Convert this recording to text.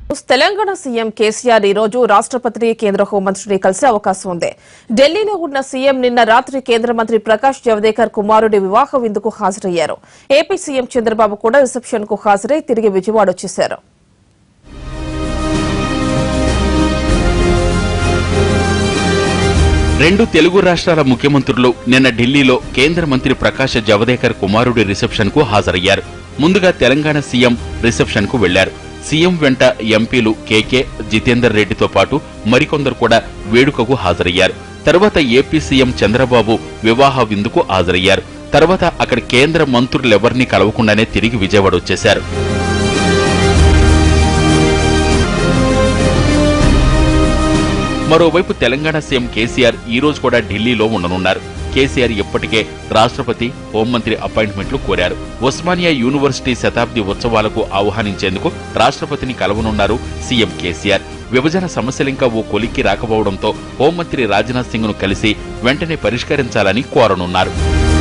Telangana CM KCR ఈ రోజు రాష్ట్రపతిని కేంద్ర హోంమంత్రిని కలిసే అవకాశం ఉంది ఢిల్లీలో ఉన్న సీఎం నిన్న రాత్రి కేంద్ర మంత్రి ప్రకాష్ జవదేకర్ కుమారుడి వివాహ విందుకు హాజరయ్యారు ఏపీ సీఎం చంద్రబాబు కూడా రిసెప్షన్ కు హాజరై తిరిగి విజయవాడ వచ్చేశారు రెండు తెలుగు రాష్ట్రాల ముఖ్యమంత్రులు నిన్న ఢిల్లీలో కేంద్ర మంత్రి ప్రకాష్ జవదేకర్ కుమారుడి రిసెప్షన్ కు హాజరయ్యారు ముందుగా తెలంగాణ సీఎం రిసెప్షన్ కు వెళ్లారు సీఎం వెంట ఎంపీలు కేకే జితేందర్ రెడ్డితో పాటు మరికొందరు కూడా వేడుకకు హాజరయ్యారు తర్వాత ఏపీ సీఎం చంద్రబాబు వివాహ విందుకు హాజరయ్యారు తర్వాత అక్కడ కేంద్ర మంత్రులెవరినీ కలవకుండానే తిరిగి విజయవాడ వచ్చేశారు మరోవైపు తెలంగాణ సీఎం కేసీఆర్ ఈ రోజు కూడా ఢిల్లీలో ఉండనున్నారు కేసీఆర్ ఇప్పటికే రాష్ట్రపతి హోంమంత్రి అపాయింట్మెంట్లు కోరారు ఉస్మానియా యూనివర్సిటీ శతాబ్ది ఉత్సవాలకు ఆహ్వానించేందుకు రాష్ట్రపతిని కలవనున్నారు సీఎం కేసీఆర్ విభజన సమస్యలింకా ఓ కొలిక్కి రాకపోవడంతో హోంమంత్రి రాజ్నాథ్ సింగ్ ను కలిసి వెంటనే పరిష్కరించాలని కోరనున్నారు